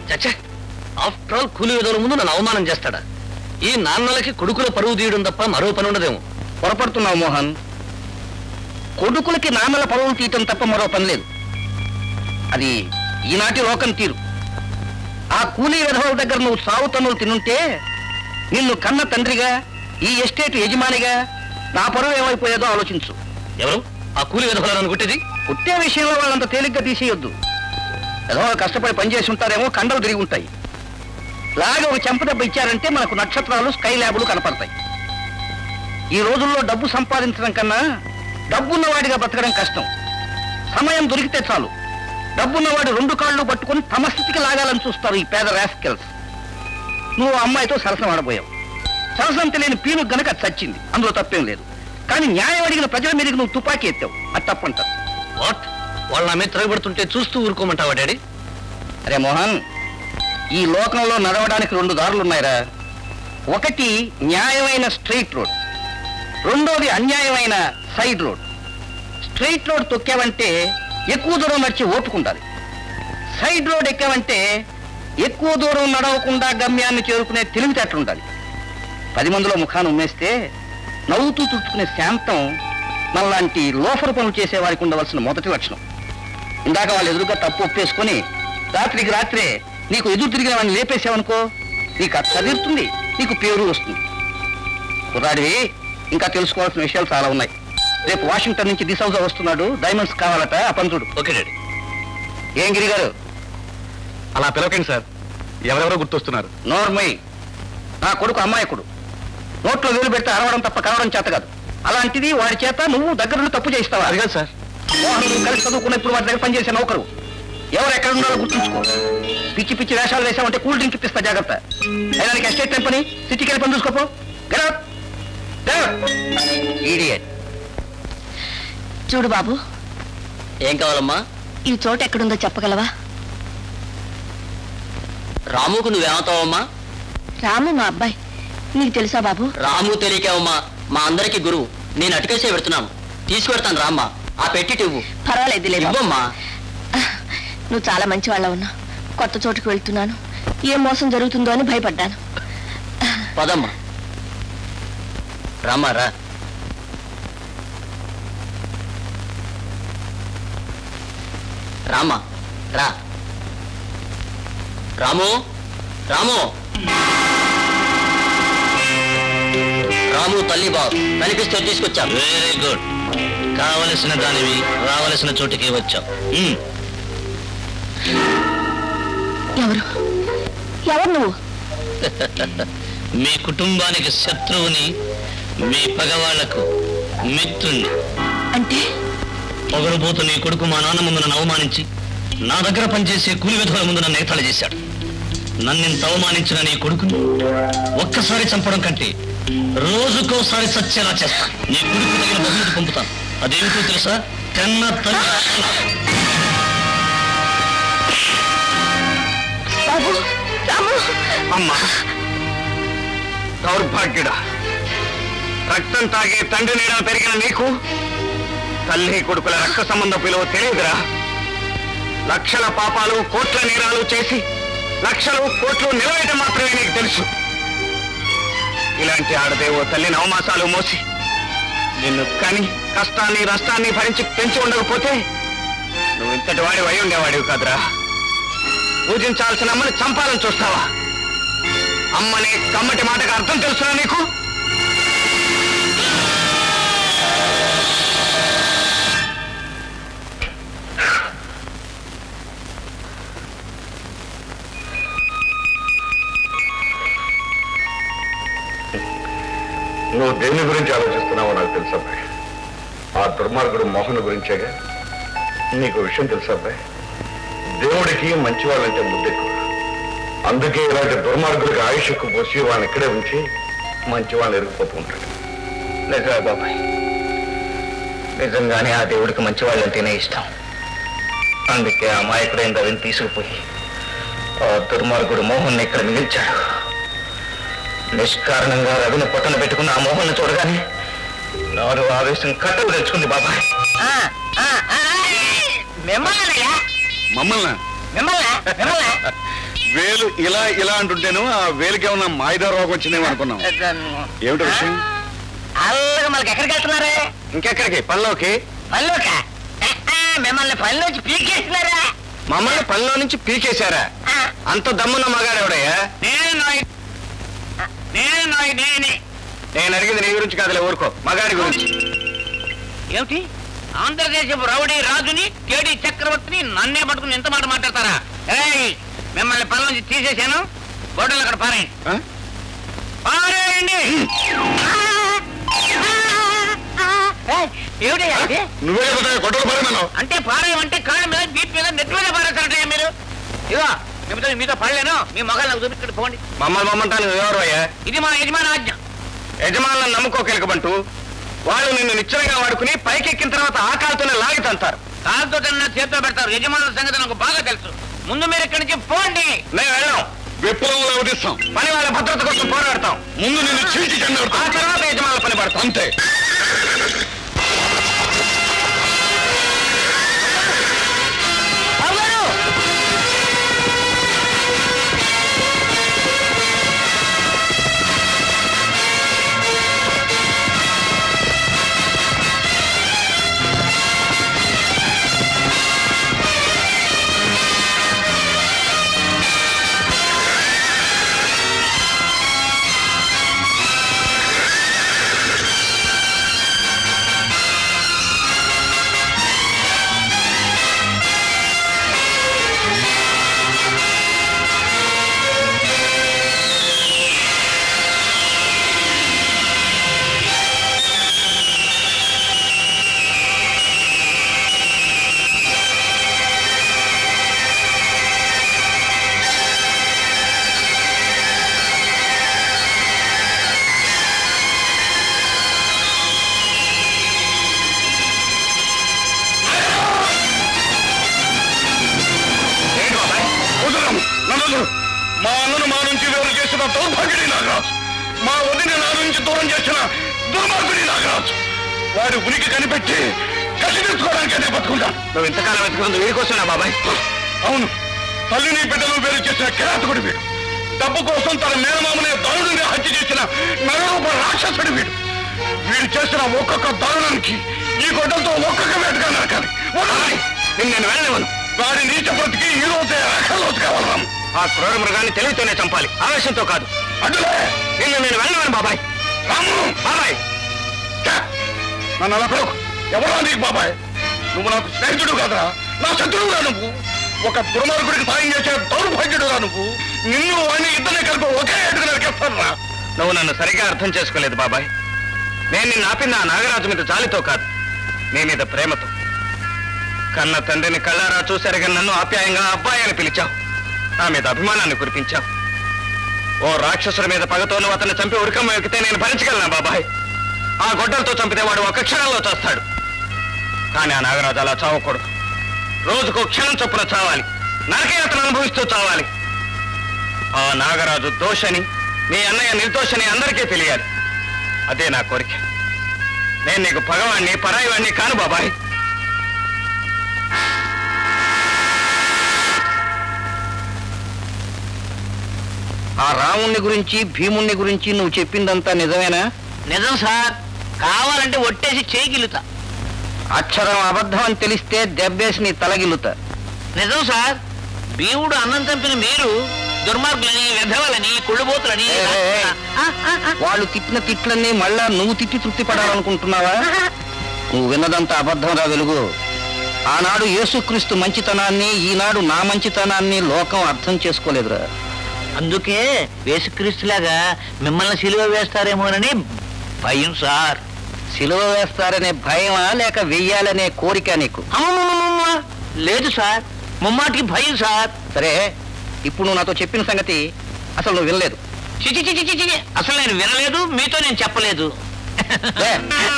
చచ్చే after all కూలి విధుల ముందు నన్ను అవమానం చేస్తాడా ఈ నాన్నలకి కొడుకుల పరువు తీయడం తప్ప మరో పని ఉండదేమో పొరపడుతున్నావు మోహన్ కొడుకులకి నాన్నల పరువులు తీయటం తప్ప మరో పని లేదు అది ఈనాటి లోకం తీరు ఆ కూలీ విధవుల దగ్గర నువ్వు సాగు తన్నులు తినుంటే నిన్ను కన్న తండ్రిగా ఈ ఎస్టేట్ యజమానిగా నా పరువు ఏమైపోయేదో ఆలోచించు ఎవరు ఆ కూలి విధులను కొట్టేది పుట్టే విషయంలో వాళ్ళంత తేలిగ్గా తీసేయొద్దు ఏదో కష్టపడి పనిచేసి ఉంటారేమో కండలు తిరిగి ఉంటాయి లాగా ఒక చెంప దెబ్బ ఇచ్చారంటే మనకు నక్షత్రాలు స్కై ల్యాబులు కనపడతాయి ఈ రోజుల్లో డబ్బు సంపాదించడం కన్నా డబ్బున్నవాడిగా బతకడం కష్టం సమయం దొరికితే చాలు డబ్బున్నవాడు రెండు కాళ్ళు పట్టుకొని తమ స్థితికి లాగాలని చూస్తారు ఈ పేద రాస్కెల్స్ నువ్వు ఆ అమ్మాయితో సరసం ఆడబోయావు సరసం తెలియని పీను గనక చచ్చింది అందులో తప్పేం లేదు కానీ న్యాయం అడిగిన ప్రజల మీదకి నువ్వు తుపాకీ ఎత్తావు అది తప్పంటారు వాట్ వాళ్ళ నా మీద తిరగబడుతుంటే చూస్తూ ఊరుకోమంటావా డాడీ అరే మోహన్ ఈ లోకంలో నడవడానికి రెండు దారులున్నాయిరా ఒకటి న్యాయమైన స్ట్రైట్ రోడ్ రెండోది అన్యాయమైన సైడ్ రోడ్ స్ట్రైట్ రోడ్ తొక్కావంటే ఎక్కువ దూరం నడిచి ఓపుకుండాలి సైడ్ రోడ్ ఎక్కావంటే ఎక్కువ దూరం నడవకుండా గమ్యాన్ని చేరుకునే తెలివితేటలుండాలి పది మందిలో ముఖాన్ని ఉమ్మేస్తే నవ్వుతూ తుడుచుకునే శాంతం మనలాంటి లోఫర్ పనులు చేసే వారికి ఉండవలసిన మొదటి లక్షణం ఇందాక వాళ్ళు ఎదురుగా తప్పు ఒప్పేసుకొని రాత్రికి రాత్రే నీకు ఎదురు తిరిగిన వాడిని లేపేసావనుకో నీకు అది చదివుతుంది నీకు పేరు వస్తుంది కుర్రాడివి ఇంకా తెలుసుకోవాల్సిన విషయాలు చాలా ఉన్నాయి రేపు వాషింగ్టన్ నుంచి దిసౌజా వస్తున్నాడు డైమండ్స్ కావాలట ఆ పని చూడు ఓకే డాడీ ఏం గిరి గారు అలా పిలవకండి సార్ ఎవరెవరో గుర్తొస్తున్నారు నోర్మయ్ నా కొడుకు అమ్మాయకుడు నోట్లో వేలు పెడితే అరవడం తప్ప కరవడం చేత కాదు అలాంటిది వాడి చేత నువ్వు దగ్గరుండి తప్పు చేయిస్తావా అది కాదు సార్ మోహన్ నువ్వు కలిసి చదువుకున్నప్పుడు వాడి దగ్గర పనిచేసే నౌకరు ఎవరు ఎక్కడ ఉన్నారో గుర్తుంచుకో పిచ్చి పిచ్చి వేషాలు వేసామంటే కూల్ డ్రింక్ ఇప్పిస్తా జాగ్రత్త అయినా నీకు ఎస్టేట్ టైం పని సిటీకి వెళ్ళి పని చూసుకోపో ఈడియట్ చూడు బాబు ఏం కావాలమ్మా ఈ చోట ఎక్కడుందో చెప్పగలవా రాముకు నువ్వేమవుతావమ్మా రాము మా అబ్బాయి నీకు తెలుసా బాబు రాము తెలియకేవమ్మా మా అందరికి గురువు నేను అటుకేసే పెడుతున్నాను తీసుకెడతాను రామ్మా ఆ పెట్టి ఇవ్వు పర్వాలేదు లేదు ఇవ్వమ్మా నువ్వు చాలా మంచి వాళ్ళ ఉన్నా కొత్త చోటుకు వెళ్తున్నాను ఏం మోసం జరుగుతుందో అని భయపడ్డాను పదమ్మా రామ్మా రా రామ్మా రా రాము రాము రాము తల్లి బాబు కనిపిస్తే తీసుకొచ్చాం వెరీ గుడ్ కావలసిన దానివి రావలసిన చోటుకి వచ్చాం ఎవరు ఎవరు నువ్వు మీ కుటుంబానికి శత్రువుని మీ పగవాళ్లకు మిత్రుణ్ణి అంటే పొగరుబోతు నీ కొడుకు మా నాన్న ముందు నన్ను అవమానించి నా దగ్గర పనిచేసే కూలి విధుల ముందు నన్ను ఏతాళ చేశాడు నన్నింత అవమానించిన నీ కొడుకుని ఒక్కసారి చంపడం కంటే రోజుకోసారి చచ్చేలా చేస్తాను నీ కొడుకు తగిన బహుమతి పంపుతాను అదేమిటో తెలుసా కన్న తల్లి బాబు రాము అమ్మా దౌర్భాగ్యుడా రక్తం తాగే తండ్రి నీడ పెరిగిన నీకు తల్లి కొడుకుల రక్త సంబంధం విలువ తెలియదురా లక్షల పాపాలు కోట్ల నేరాలు చేసి లక్షలు కోట్లు నిలవేయటం మాత్రమే నీకు తెలుసు ఇలాంటి ఆడదేవో తల్లి నవమాసాలు మోసి నిన్ను కని కష్టాన్ని నష్టాన్ని భరించి పెంచి ఉండకపోతే నువ్వు ఇంతటి వాడి అయి ఉండేవాడివి కాదురా పూజించాల్సిన అమ్మని చంపాలని చూస్తావా అమ్మని కమ్మటి మాటకు అర్థం తెలుసునా నీకు నువ్వు దేని గురించి ఆలోచిస్తున్నావో నాకు తెలుసు అబ్బాయి ఆ దుర్మార్గుడు మోహన్ గురించేగా నీకు విషయం తెలుసు అబ్బాయి దేవుడికి మంచి వాళ్ళంటే ముద్దెక్కువ అందుకే ఇలాంటి దుర్మార్గుడికి ఆయుష్ ఎక్కువ పోసి వాళ్ళని ఇక్కడే ఉంచి మంచి వాళ్ళని ఎరిగిపోతూ ఉంటాడు నిజమే బాబాయ్ నిజంగానే ఆ దేవుడికి మంచి వాళ్ళంటేనే ఇష్టం అందుకే ఆ మాయకుడైన రవిని తీసుకుపోయి ఆ దుర్మార్గుడు మోహన్ ఇక్కడ మిగిల్చాడు నిష్కారణంగా రవిని పొట్టన పెట్టుకున్న ఆ మోహన్ చూడగానే నాలో ఆవేశం కట్టలు తెచ్చుకుంది బాబాయ్ మిమ్మల్ని మమ్మల్ని మిమ్మల్ని మిమ్మల్ని వేలు ఇలా ఇలా అంటుంటేను ఆ వేలుకి ఏమన్నా మాయిదా రోగం వచ్చిందేమో అనుకున్నాం ఏమిటి విషయం అల్లగా మనకి ఎక్కడికి వెళ్తున్నారే ఇంకెక్కడికి పనిలోకి పనిలోక మిమ్మల్ని పనిలోంచి పీకేస్తున్నారా మమ్మల్ని పనిలో నుంచి పీకేశారా అంత దమ్మున్న మగాడెవడయ్యా నేను నాయ్ నేను నాయ్ నేనే నేను అడిగింది నీ గురించి కాదులే ఊరుకో మగాడి గురించి ఏమిటి ఆంధ్రదేశపు రౌడీ రాజుని కేడి చక్రవర్తిని నన్నే పట్టుకుని ఎంత మాట మాట్లాడతారా ఏయ్ మిమ్మల్ని పని నుంచి తీసేశాను గొడ్డలు అక్కడ పారేయండి ఆ? పారేయండి ఏమిటి అది? నువ్వే కదా గొడవలు పడమన్నావు అంటే పారేయమంటే కాళ్ళ మీద బీట్ మీద నెట్ మీద పారేస్తారంటే మీరు ఇగో మీతో మీతో పడలేను మీ మొగాలు నాకు చూపించండి పోండి మమ్మల్ని మమ్మంటాను ఎవరు అయ్యా ఇది మా యజమాని ఆజ్ఞ యజమానులను నమ్ముకోకెలకబంటూ వాళ్ళు నిన్ను నిశ్చయంగా వాడుకుని పైకెక్కిన తర్వాత ఆకాలతోనే లాగి తంతారు కాలుతో కన్నా చేతితో పెడతారు యజమానుల సంగతి నాకు బాగా తెలుసు ముందు మీరు ఇక్కడి నుంచి పోండి మేము వెళ్ళాం విప్లవంలో ఉదిస్తాం పని వాళ్ళ భద్రత కోసం పోరాడతాం ముందు నిన్ను చీల్చి ఆ తర్వాత యజమానుల పని పడతాం అంతే అవును ఏంటి బాబాయ్ వదలం నన్ను వదలు. మా అన్నను మా నుంచి వేరు చేసిన దౌర్భాగ్యుడి నాగరాజు మా వదిన నా నుంచి దూరం చేసిన దుర్మార్గుడి నాగరాజు వాడి ఉనికి కనిపెట్టి కసి తెచ్చుకోవడానికి అనే బతుకుంటా నువ్వు ఇంతకాలం వెతుకుతుంది వీడి కోసమేనా బాబాయ్ అవును తల్లిని బిడ్డలు వేరు చేసిన కిరాతకుడి వీడు డబ్బు కోసం తన మేనమామనే దారుణుని హత్య చేసిన నరరూప రాక్షసుడి వీడు వీడు చేసిన ఒక్కొక్క దారుణానికి ఈ గొడ్డలతో ఒక్కొక్క వేటగా నరకాలి వదలాలి. నిన్ను నేను వెళ్ళనివ్వను వాడి నీచ బ్రతికి ఈ రోజే అఖలోతు కావాలి ఆ క్రూర మృగాన్ని తెలివితోనే చంపాలి ఆవేశంతో కాదు అడ్డులే నిన్ను నేను వెళ్ళనివ్వను బాబాయ్ రాము బాబాయ్ ఛ! నన్ను అలా పిలవకు. ఎవరా నీకు బాబాయ్ నువ్వు నాకు స్నేహితుడు కాదురా నా శత్రువురా నువ్వు ఒక దుర్మార్గుడికి సాయం చేసే దౌర్భాగ్యుడురా నువ్వు నిన్ను వాడిని ఇద్దరిని కలిపి ఒకే ఏడుగు నరికేస్తానురా నువ్వు నన్ను సరిగా అర్థం చేసుకోలేదు బాబాయ్ నేను నిన్ను ఆపింది ఆ నాగరాజు మీద జాలితో కాదు నీ మీద ప్రేమతో కన్న తండ్రిని కళ్ళారా చూసరిగా నన్ను ఆప్యాయంగా అబ్బాయి అని పిలిచావు నా మీద అభిమానాన్ని కురిపించావు ఓ రాక్షసుడి మీద పగతో నువ్వు అతన్ని చంపి ఉరికమ్మ ఎక్కితే నేను భరించగలనా బాబాయ్ ఆ గొడ్డలతో చంపితే వాడు ఒక క్షణంలో చేస్తాడు కానీ ఆ నాగరాజు అలా చావకూడదు రోజుకు క్షణం చొప్పున చావాలి నరకయాత్ర అనుభవిస్తూ చావాలి ఆ నాగరాజు దోషని నీ అన్నయ్య నిర్దోషని అందరికీ తెలియాలి అదే నా కోరిక నేను నీకు పగవాణ్ణి పరాయివాణ్ణి కాను బాబాయ్ ఆ రాముణ్ణి గురించి భీముణ్ణి గురించి నువ్వు చెప్పిందంతా నిజమేనా నిజం సార్ కావాలంటే ఒట్టేసి చేయగిలుతా అక్షరం అబద్ధం అని తెలిస్తే దెబ్బేసి నీ తలగిల్లుతా నిజం సార్ భీముడు అన్నం చంపిన మీరు దుర్మార్గులని వ్యధవలని కుళ్ళుబోతులని ఏ, ఏ, ఏ. ఆ, ఆ, ఆ. వాళ్ళు తిట్టిన తిట్లన్నీ మళ్ళా నువ్వు తిట్టి తృప్తి పడాలనుకుంటున్నావా నువ్వు విన్నదంతా అబద్ధం రా వెలుగు ఆనాడు యేసుక్రీస్తు మంచితనాన్ని ఈనాడు నా మంచితనాన్ని లోకం అర్థం చేసుకోలేదురా అందుకే వేసుక్రీస్తులాగా మిమ్మల్ని సిలువ వేస్తారేమోనని భయం సార్ సిలువ వేస్తారనే భయమా లేక వెయ్యాలనే కోరిక నీకు అమ్మమ్మమ్మమ్మ. లేదు సార్ ముమ్మాటికి భయం సార్ సరే ఇప్పుడు నువ్వు నాతో చెప్పిన సంగతి అసలు నువ్వు వినలేదు చిచి చిచి చిచి చి. అసలు నేను వినలేదు మీతో నేను చెప్పలేదు లే.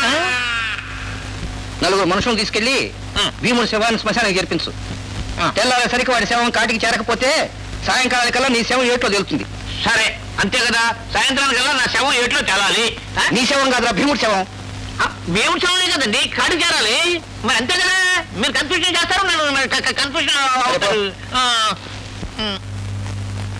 నలుగురు మనుషులను తీసుకెళ్లి ఆ. భీముడి శవాన్ని శ్మశానానికి చేర్పించు ఆ. తెల్లారేసరికి వాడి శవం కాటికి చేరకపోతే సాయంకాలానికల్లా నీ శవం ఏట్లో తెలుస్తుంది సరే అంతే కదా సాయంత్రానికల్లా నా శవం ఎట్లో తెలాలి ఆ? నీ శవం కాదురా భీముడి శవం ఆ, మేము శవమే కదండి కాడు చేరాలి మరి అంతే కదా మీరు కన్ఫ్యూజన్ చేస్తారు నేను కన్ఫ్యూజన్ అవుతారు ఆ, ఉమ్.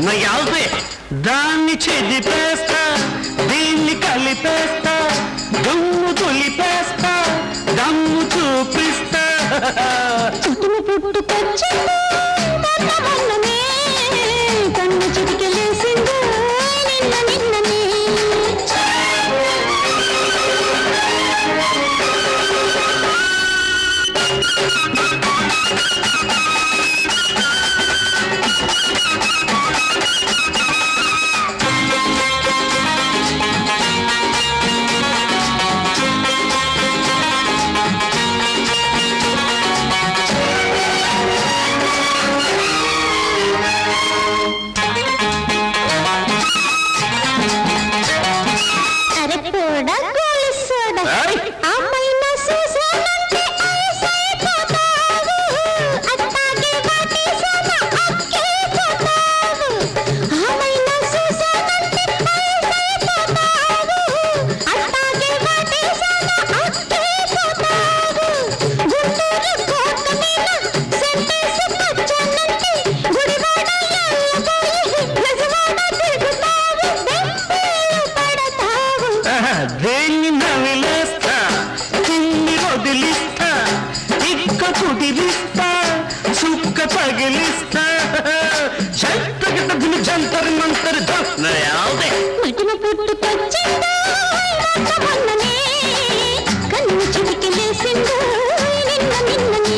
నయాల్దే దాన్ని చెదిపేస్తా దీన్ని కలిపేస్తా దుమ్ము తులిపేస్తా దమ్ము చూపిస్తా చుట్టుము పుట్టుకొచ్చిందో మొన్ననే కన్ను చిటికెలేసిందో నిన్న నిన్ననే అరే పోడా గోలిసోడా అమ్మైన చూసానంటే ఐసైపోతావు అట్టాగే వాటేసాన అక్కే పోతావు అమ్మైన చూసానంటే ఐసైపోతావు అట్టాగే వాటేసాన అక్కే పోతావు గుంటూరు కోట మీద సెంటేసి పచ్చనంటే గుడివాడ ఎల్లబోయి గజవాడ తిరుగుతావు వెంపేలు పడతావు దేన్ని నవిలేస్తా తిన్ని వదిలిస్తా ఇక్క కుదిరిస్తా చుక్క పగిలిస్తా చెత్తగిట దిని జంతరి మంతరి నయాల్దే మటిన పుట్టుకొచ్చిందో మొన్ననే కన్ను చిటికెలేసిందో నిన్న నిన్ననే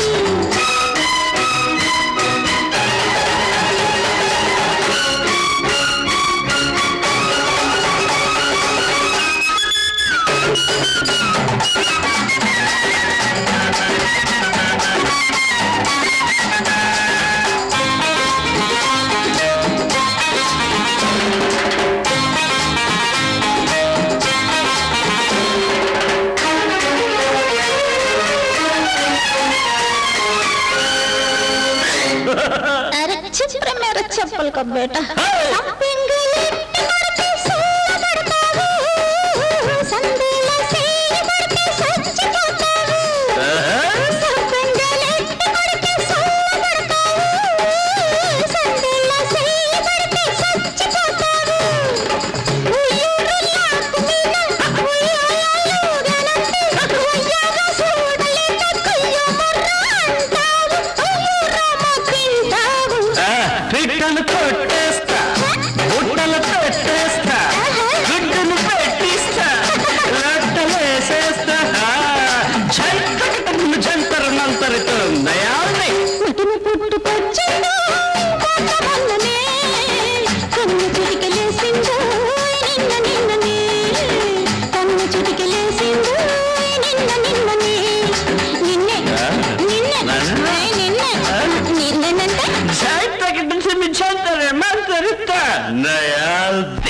अरे छिप रे मेरे चप्पल का बेटा संपेंगले मरते सोया पड़ता हूँ संदेला से मरते सच होता हूँ संपेंगले मरते सोया पड़ता हूँ संदेला से मरते सच होता हूँ उయ్యూరు లాక్కుమీన ఉయ్యాలూరనంటే ఉయ్యాల చూడలేక కుయ్యమర్ర అంటావు ఉయ్యూరమ్మ తింటావు పిట్టలు కొట్టేస్తా బుట్టలు పెట్టేస్తా గుడ్డును పెట్టిస్తా లొట్టలేసేస్తా చెత్తగిట దిని జంతరి మంతరితో నయాల్దే మటిని పుట్టుకొచ్చిందో కొత్త మొన్ననే కన్ను చిటికెలేసిందో నిన్న నిన్ననే కన్ను చిటికెలేసిందో నిన్న నిన్ననే నిన్నే నిన్నే ఏయ్, నిన్నే నిన్నేనంటే చెత్తగిట దిని జంతరి మంతరితో నయాల్దే